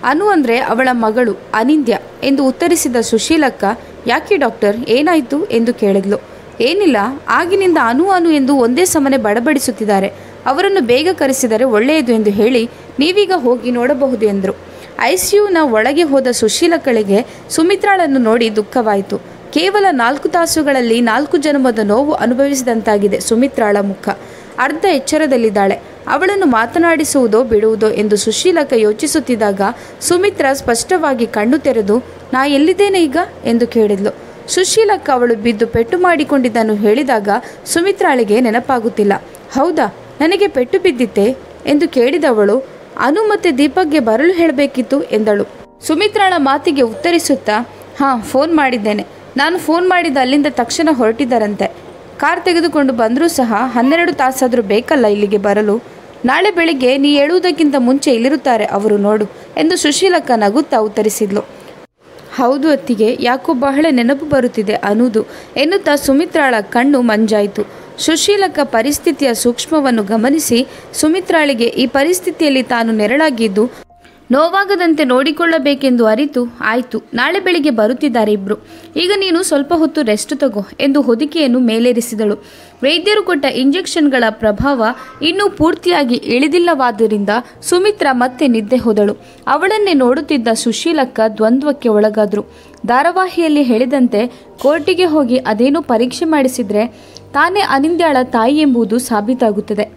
ಅನು ಅಂದರೆ ಅವಳ ಮಗಳು ಅನಿಂದ್ಯ ಎಂದು ಉತ್ತರಿಸಿದ ಸುಶೀಲಕ್ಕ ಯಾಕೆ ಡಾಕ್ಟರ್ ಏನಾಯಿತು ಎಂದು ಕೇಳಿದ್ಲು ಏನಿಲ್ಲ ಆಗಿನಿಂದ ಅನು ಅನು ಎಂದು ಒಂದೇ ಸಮನೆ ಬಡಬಡಿಸುತ್ತಿದ್ದಾರೆ ಅವರನ್ನು ಬೇಗ ಕರೆಸಿದರೆ ಒಳ್ಳೆಯದು ಎಂದು ಹೇಳಿ ನೀವೀಗ ಹೋಗಿ ನೋಡಬಹುದು ಎಂದರು ಐಸಿಯುನ ಒಳಗೆ ಹೋದ ಸುಶೀಲಕ್ಕಳಿಗೆ ಸುಮಿತ್ರಾಳನ್ನು ನೋಡಿ ದುಃಖವಾಯಿತು ಕೇವಲ ನಾಲ್ಕು ತಾಸುಗಳಲ್ಲಿ ನಾಲ್ಕು ಜನ್ಮದ ನೋವು ಅನುಭವಿಸಿದಂತಾಗಿದೆ ಸುಮಿತ್ರಾಳ ಮುಖ ಅರ್ಧ ಎಚ್ಚರದಲ್ಲಿದ್ದಾಳೆ ಅವಳನ್ನು ಮಾತನಾಡಿಸುವುದೋ ಬಿಡುವುದೋ ಎಂದು ಸುಶೀಲಕ ಯೋಚಿಸುತ್ತಿದ್ದಾಗ ಸುಮಿತ್ರ ಸ್ಪಷ್ಟವಾಗಿ ಕಣ್ಣು ತೆರೆದು ನಾ ಎಲ್ಲಿದ್ದೇನೆ ಈಗ ಎಂದು ಕೇಳಿದ್ಲು ಸುಶೀಲಕ್ಕ ಅವಳು ಬಿದ್ದು ಪೆಟ್ಟು ಮಾಡಿಕೊಂಡಿದ್ದನ್ನು ಹೇಳಿದಾಗ ಸುಮಿತ್ರಾಳಿಗೆ ನೆನಪಾಗುತ್ತಿಲ್ಲ ಹೌದಾ ನನಗೆ ಪೆಟ್ಟು ಬಿದ್ದಿತ್ತೆ ಎಂದು ಕೇಳಿದವಳು ಅನು ಮತ್ತೆ ದೀಪಕ್ಗೆ ಬರಲು ಹೇಳಬೇಕಿತ್ತು ಎಂದಳು ಸುಮಿತ್ರಾಳ ಮಾತಿಗೆ ಉತ್ತರಿಸುತ್ತಾ ಹಾಂ ಫೋನ್ ಮಾಡಿದ್ದೇನೆ ನಾನು ಫೋನ್ ಮಾಡಿದ ಅಲ್ಲಿಂದ ತಕ್ಷಣ ಹೊರಟಿದ್ದಾರಂತೆ ಕಾರ್ ತೆಗೆದುಕೊಂಡು ಬಂದರೂ ಸಹ ಹನ್ನೆರಡು ತಾಸಾದರೂ ಬೇಕಲ್ಲ ಇಲ್ಲಿಗೆ ಬರಲು ನಾಳೆ ಬೆಳಿಗ್ಗೆ ನೀ ಹೇಳುವುದಕ್ಕಿಂತ ಮುಂಚೆ ಇಲ್ಲಿರುತ್ತಾರೆ ಅವರು ನೋಡು ಎಂದು ಸುಶೀಲಕ್ಕ ನಗುತ್ತಾ ಉತ್ತರಿಸಿದ್ಲು ಹೌದು ಅತ್ತಿಗೆ ಯಾಕೋ ಬಹಳ ನೆನಪು ಬರುತ್ತಿದೆ ಅನ್ನುವುದು ಎನ್ನುತ್ತಾ ಸುಮಿತ್ರಾಳ ಕಣ್ಣು ಮಂಜಾಯಿತು ಸುಶೀಲಕ್ಕ ಪರಿಸ್ಥಿತಿಯ ಸೂಕ್ಷ್ಮವನ್ನು ಗಮನಿಸಿ ಸುಮಿತ್ರಾಳಿಗೆ ಈ ಪರಿಸ್ಥಿತಿಯಲ್ಲಿ ತಾನು ನೆರಳಾಗಿದ್ದು ನೋವಾಗದಂತೆ ನೋಡಿಕೊಳ್ಳಬೇಕೆಂದು ಅರಿತು ಆಯಿತು ನಾಳೆ ಬೆಳಿಗ್ಗೆ ಬರುತ್ತಿದ್ದಾರೆ ಇಬ್ರು ಈಗ ನೀನು ಸ್ವಲ್ಪ ಹೊತ್ತು ರೆಸ್ಟ್ ತಗೋ ಎಂದು ಹೊದಿಕೆಯನ್ನು ಮೇಲೇರಿಸಿದಳು ವೈದ್ಯರು ಕೊಟ್ಟ ಇಂಜೆಕ್ಷನ್ಗಳ ಪ್ರಭಾವ ಇನ್ನೂ ಪೂರ್ತಿಯಾಗಿ ಇಳಿದಿಲ್ಲವಾದ್ದರಿಂದ ಸುಮಿತ್ರ ಮತ್ತೆ ನಿದ್ದೆ ಹೋದಳು ಅವಳನ್ನೇ ನೋಡುತ್ತಿದ್ದ ಸುಶೀಲಕ್ಕ ದ್ವಂದ್ವಕ್ಕೆ ಒಳಗಾದ್ರು ಧಾರಾವಾಹಿಯಲ್ಲಿ ಹೇಳಿದಂತೆ ಕೋರ್ಟಿಗೆ ಹೋಗಿ ಅದೇನೋ ಪರೀಕ್ಷೆ ಮಾಡಿಸಿದ್ರೆ ತಾನೇ ಅನಿಂದ್ಯಾಳ ತಾಯಿ ಎಂಬುದು ಸಾಬೀತಾಗುತ್ತದೆ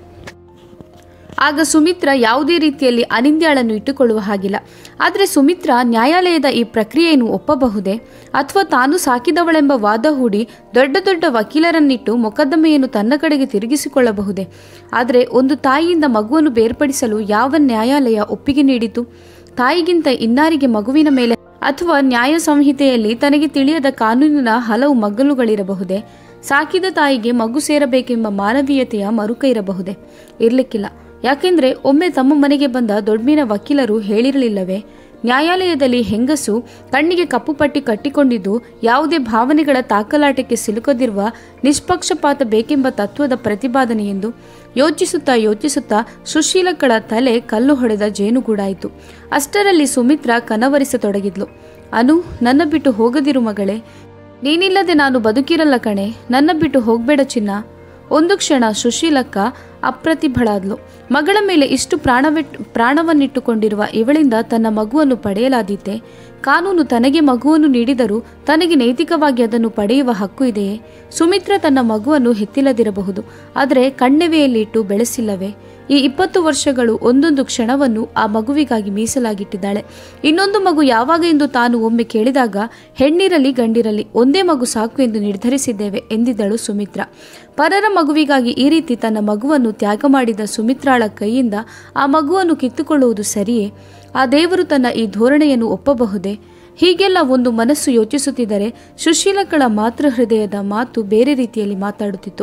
ಆಗ ಸುಮಿತ್ರ ಯಾವುದೇ ರೀತಿಯಲ್ಲಿ ಅನಿಂದ್ಯಾಳನ್ನು ಇಟ್ಟುಕೊಳ್ಳುವ ಹಾಗಿಲ್ಲ ಆದರೆ ಸುಮಿತ್ರ ನ್ಯಾಯಾಲಯದ ಈ ಪ್ರಕ್ರಿಯೆಯನ್ನು ಒಪ್ಪಬಹುದೇ ಅಥವಾ ತಾನು ಸಾಕಿದವಳೆಂಬ ವಾದ ಹೂಡಿ ದೊಡ್ಡ ದೊಡ್ಡ ವಕೀಲರನ್ನಿಟ್ಟು ಮೊಕದ್ದಮೆಯನ್ನು ತನ್ನ ಕಡೆಗೆ ತಿರುಗಿಸಿಕೊಳ್ಳಬಹುದೇ ಆದರೆ ಒಂದು ತಾಯಿಯಿಂದ ಮಗುವನ್ನು ಬೇರ್ಪಡಿಸಲು ಯಾವ ನ್ಯಾಯಾಲಯ ಒಪ್ಪಿಗೆ ನೀಡಿತು ತಾಯಿಗಿಂತ ಇನ್ನಾರಿಗೆ ಮಗುವಿನ ಮೇಲೆ ಅಥವಾ ನ್ಯಾಯ ಸಂಹಿತೆಯಲ್ಲಿ ತನಗೆ ತಿಳಿಯದ ಕಾನೂನಿನ ಹಲವು ಮಗ್ಗಲುಗಳಿರಬಹುದೇ ಸಾಕಿದ ತಾಯಿಗೆ ಮಗು ಸೇರಬೇಕೆಂಬ ಮಾನವೀಯತೆಯ ಮರುಕ ಇರಬಹುದೇ ಇರ್ಲಿಕ್ಕಿಲ್ಲ ಯಾಕೆಂದ್ರೆ ಒಮ್ಮೆ ತಮ್ಮ ಮನೆಗೆ ಬಂದ ದೊಡ್ಮಿನ ವಕೀಲರು ಹೇಳಿರಲಿಲ್ಲವೇ ನ್ಯಾಯಾಲಯದಲ್ಲಿ ಹೆಂಗಸು ಕಣ್ಣಿಗೆ ಕಪ್ಪು ಪಟ್ಟಿ ಕಟ್ಟಿಕೊಂಡಿದ್ದು ಯಾವುದೇ ಭಾವನೆಗಳ ತಾಕಲಾಟಕ್ಕೆ ಸಿಲುಕದಿರುವ ನಿಷ್ಪಕ್ಷಪಾತ ಬೇಕೆಂಬ ತತ್ವದ ಪ್ರತಿಪಾದನೆ ಎಂದು ಯೋಚಿಸುತ್ತಾ ಯೋಚಿಸುತ್ತಾ ಸುಶೀಲಕ್ಕಳ ತಲೆ ಕಲ್ಲು ಹೊಡೆದ ಜೇನುಗೂಡಾಯಿತು ಅಷ್ಟರಲ್ಲಿ ಸುಮಿತ್ರ ಕನವರಿಸತೊಡಗಿದ್ಲು ಅನು ನನ್ನ ಬಿಟ್ಟು ಹೋಗದಿರು ಮಗಳೇ ನೀನಿಲ್ಲದೆ ನಾನು ಬದುಕಿರಲ್ಲ ಕಣೆ ನನ್ನ ಬಿಟ್ಟು ಹೋಗ್ಬೇಡ ಚಿನ್ನ ಒಂದು ಕ್ಷಣ ಸುಶೀಲಕ್ಕ ಅಪ್ರತಿಭಳಾದ್ಲು ಮಗಳ ಮೇಲೆ ಇಷ್ಟು ಪ್ರಾಣವಿಟ್ಟು ಪ್ರಾಣವನ್ನಿಟ್ಟುಕೊಂಡಿರುವ ಇವಳಿಂದ ತನ್ನ ಮಗುವನ್ನು ಪಡೆಯಲಾದೀತೆ ಕಾನೂನು ತನಗೆ ಮಗುವನ್ನು ನೀಡಿದರೂ ತನಗೆ ನೈತಿಕವಾಗಿ ಅದನ್ನು ಪಡೆಯುವ ಹಕ್ಕು ಇದೆಯೇ ಸುಮಿತ್ರ ತನ್ನ ಮಗುವನ್ನು ಹೆತ್ತಿಲ್ಲದಿರಬಹುದು ಆದರೆ ಕಣ್ಣೆವೆಯಲ್ಲಿ ಇಟ್ಟು ಬೆಳೆಸಿಲ್ಲವೇ ಈ ಇಪ್ಪತ್ತು ವರ್ಷಗಳು ಒಂದೊಂದು ಕ್ಷಣವನ್ನು ಆ ಮಗುವಿಗಾಗಿ ಮೀಸಲಾಗಿಟ್ಟಿದ್ದಾಳೆ ಇನ್ನೊಂದು ಮಗು ಯಾವಾಗ ಎಂದು ತಾನು ಒಮ್ಮೆ ಕೇಳಿದಾಗ ಹೆಣ್ಣಿರಲಿ ಗಂಡಿರಲಿ ಒಂದೇ ಮಗು ಸಾಕು ಎಂದು ನಿರ್ಧರಿಸಿದ್ದೇವೆ ಎಂದಿದ್ದಳು ಸುಮಿತ್ರ ಪರರ ಮಗುವಿಗಾಗಿ ಈ ರೀತಿ ತನ್ನ ಮಗುವನ್ನು ತ್ಯಾಗ ಮಾಡಿದ ಸುಮಿತ್ರಾಳ ಕೈಯಿಂದ ಆ ಮಗುವನ್ನು ಕಿತ್ತುಕೊಳ್ಳುವುದು ಸರಿಯೇ ಆ ದೇವರು ತನ್ನ ಈ ಧೋರಣೆಯನ್ನು ಒಪ್ಪಬಹುದೇ ಹೀಗೆಲ್ಲ ಒಂದು ಮನಸ್ಸು ಯೋಚಿಸುತ್ತಿದ್ದರೆ ಸುಶೀಲಕಳ ಮಾತೃ ಹೃದಯದ ಮಾತು ಬೇರೆ ರೀತಿಯಲ್ಲಿ ಮಾತಾಡುತ್ತಿತ್ತು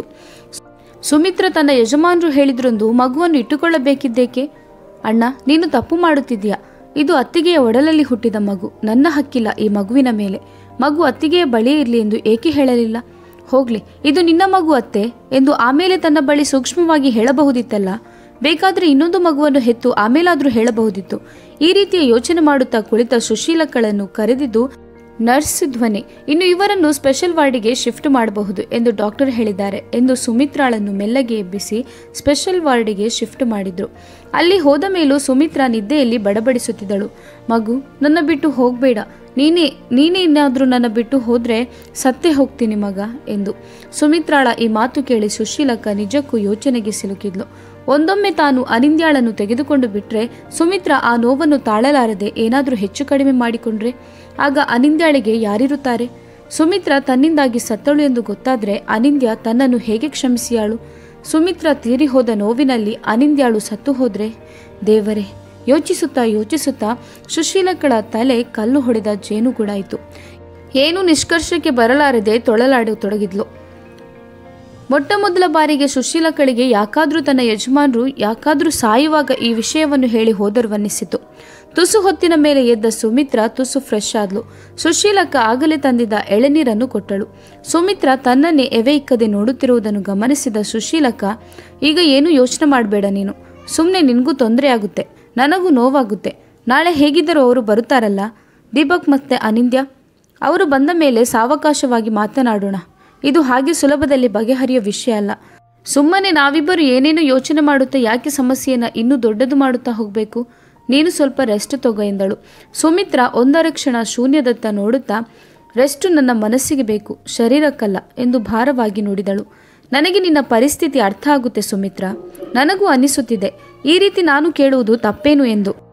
ಸುಮಿತ್ರ ತನ್ನ ಯಜಮಾನರು ಹೇಳಿದ್ರೊಂದು ಮಗುವನ್ನು ಇಟ್ಟುಕೊಳ್ಳಬೇಕಿದ್ದೇಕೆ ಅಣ್ಣ ನೀನು ತಪ್ಪು ಮಾಡುತ್ತಿದ್ದೀಯಾ ಇದು ಅತ್ತಿಗೆಯ ಒಡಲಲ್ಲಿ ಹುಟ್ಟಿದ ಮಗು ನನ್ನ ಹಕ್ಕಿಲ್ಲ ಈ ಮಗುವಿನ ಮೇಲೆ ಮಗು ಅತ್ತಿಗೆಯ ಬಳಿಯೇ ಇರಲಿ ಎಂದು ಏಕೆ ಹೇಳಲಿಲ್ಲ ಹೋಗ್ಲಿ ಇದು ನಿನ್ನ ಮಗು ಅತ್ತೆ ಎಂದು ಆಮೇಲೆ ತನ್ನ ಬಳಿ ಸೂಕ್ಷ್ಮವಾಗಿ ಹೇಳಬಹುದಿತ್ತಲ್ಲ ಬೇಕಾದ್ರೆ ಇನ್ನೊಂದು ಮಗುವನ್ನು ಹೆತ್ತು ಆಮೇಲಾದ್ರೂ ಹೇಳಬಹುದಿತ್ತು ಈ ರೀತಿಯ ಯೋಚನೆ ಮಾಡುತ್ತಾ ಕುಳಿತ ಸುಶೀಲಕ್ಕಳನ್ನು ಕರೆದಿದ್ದು ನರ್ಸ್ ಧ್ವನಿ ಇನ್ನು ಇವರನ್ನು ಸ್ಪೆಷಲ್ ವಾರ್ಡಿಗೆ ಶಿಫ್ಟ್ ಮಾಡಬಹುದು ಎಂದು ಡಾಕ್ಟರ್ ಹೇಳಿದ್ದಾರೆ ಎಂದು ಸುಮಿತ್ರಾಳನ್ನು ಮೆಲ್ಲಗೆ ಎಬ್ಬಿಸಿ ಸ್ಪೆಷಲ್ ವಾರ್ಡಿಗೆ ಶಿಫ್ಟ್ ಮಾಡಿದ್ರು ಅಲ್ಲಿ ಹೋದ ಮೇಲೂ ಸುಮಿತ್ರಾ ನಿದ್ದೆಯಲ್ಲಿ ಬಡಬಡಿಸುತ್ತಿದ್ದಳು ಮಗು ನನ್ನ ಬಿಟ್ಟು ಹೋಗಬೇಡ ನೀನೇ ನೀನೇ ಇನ್ನಾದರೂ ನನ್ನ ಬಿಟ್ಟು ಹೋದ್ರೆ ಸತ್ತೇ ಹೋಗ್ತೀನಿ ಮಗ ಎಂದು ಸುಮಿತ್ರಾಳ ಈ ಮಾತು ಕೇಳಿ ಸುಶೀಲಕ್ಕ ನಿಜಕ್ಕೂ ಯೋಚನೆಗೆ ಸಿಲುಕಿದ್ಲು ಒಂದೊಮ್ಮೆ ತಾನು ಅನಿಂದ್ಯಾಳನ್ನು ತೆಗೆದುಕೊಂಡು ಬಿಟ್ರೆ ಸುಮಿತ್ರ ಆ ನೋವನ್ನು ತಾಳಲಾರದೆ ಏನಾದರೂ ಹೆಚ್ಚು ಕಡಿಮೆ ಮಾಡಿಕೊಂಡ್ರೆ ಆಗ ಅನಿಂದ್ಯಾಳಿಗೆ ಯಾರಿರುತ್ತಾರೆ ಸುಮಿತ್ರ ತನ್ನಿಂದಾಗಿ ಸತ್ತಳು ಎಂದು ಗೊತ್ತಾದ್ರೆ ಅನಿಂದ್ಯ ತನ್ನನ್ನು ಹೇಗೆ ಕ್ಷಮಿಸಿಯಾಳು ಸುಮಿತ್ರ ತೀರಿ ಹೋದ ನೋವಿನಲ್ಲಿ ಅನಿಂದ್ಯಾಳು ಸತ್ತು ಹೋದ್ರೆ ದೇವರೇ ಯೋಚಿಸುತ್ತಾ ಯೋಚಿಸುತ್ತಾ ಸುಶೀಲಕ್ಕಳ ತಲೆ ಕಲ್ಲು ಹೊಡೆದ ಜೇನುಗೂಡಾಯಿತು ಏನು ನಿಷ್ಕರ್ಷಕ್ಕೆ ಬರಲಾರದೆ ತೊಳಲಾಡತೊಡಗಿದ್ಲು ಮೊಟ್ಟ ಮೊದಲ ಬಾರಿಗೆ ಸುಶೀಲಕ್ಕಳಿಗೆ ಯಾಕಾದ್ರೂ ತನ್ನ ಯಜಮಾನರು ಯಾಕಾದ್ರೂ ಸಾಯುವಾಗ ಈ ವಿಷಯವನ್ನು ಹೇಳಿ ಹೋದರ್ವನ್ನಿಸಿತು ತುಸು ಹೊತ್ತಿನ ಮೇಲೆ ಎದ್ದ ಸುಮಿತ್ರ ತುಸು ಫ್ರೆಶ್ ಆದ್ಲು ಸುಶೀಲಕ್ಕ ಆಗಲೇ ತಂದಿದ್ದ ಎಳೆನೀರನ್ನು ಕೊಟ್ಟಳು ಸುಮಿತ್ರ ತನ್ನನ್ನೇ ಎವೆ ಇಕ್ಕದೆ ನೋಡುತ್ತಿರುವುದನ್ನು ಗಮನಿಸಿದ ಸುಶೀಲಕ್ಕ ಈಗ ಏನು ಯೋಚನೆ ಮಾಡಬೇಡ ನೀನು ಸುಮ್ಮನೆ ನಿನಗೂ ತೊಂದರೆ ಆಗುತ್ತೆ ನನಗೂ ನೋವಾಗುತ್ತೆ ನಾಳೆ ಹೇಗಿದ್ದರೂ ಅವರು ಬರುತ್ತಾರಲ್ಲ ದೀಪಕ್ ಮತ್ತೆ ಅನಿಂದ್ಯ ಅವರು ಬಂದ ಮೇಲೆ ಸಾವಕಾಶವಾಗಿ ಮಾತನಾಡೋಣ ಇದು ಹಾಗೆ ಸುಲಭದಲ್ಲಿ ಬಗೆಹರಿಯೋ ವಿಷಯ ಅಲ್ಲ ಸುಮ್ಮನೆ ನಾವಿಬ್ಬರು ಏನೇನು ಯೋಚನೆ ಮಾಡುತ್ತಾ ಯಾಕೆ ಸಮಸ್ಯೆಯನ್ನು ಇನ್ನೂ ದೊಡ್ಡದು ಮಾಡುತ್ತಾ ಹೋಗಬೇಕು ನೀನು ಸ್ವಲ್ಪ ರೆಸ್ಟ್ ತಗೋ ಎಂದಳು ಸುಮಿತ್ರ ಒಂದರ ಕ್ಷಣ ಶೂನ್ಯದತ್ತ ನೋಡುತ್ತಾ ರೆಸ್ಟು ನನ್ನ ಮನಸ್ಸಿಗೆ ಬೇಕು ಶರೀರಕ್ಕಲ್ಲ ಎಂದು ಭಾರವಾಗಿ ನುಡಿದಳು ನನಗೆ ನಿನ್ನ ಪರಿಸ್ಥಿತಿ ಅರ್ಥ ಆಗುತ್ತೆ ಸುಮಿತ್ರ ನನಗೂ ಅನಿಸುತ್ತಿದೆ ಈ ರೀತಿ ನಾನು ಕೇಳುವುದು ತಪ್ಪೇನು ಎಂದು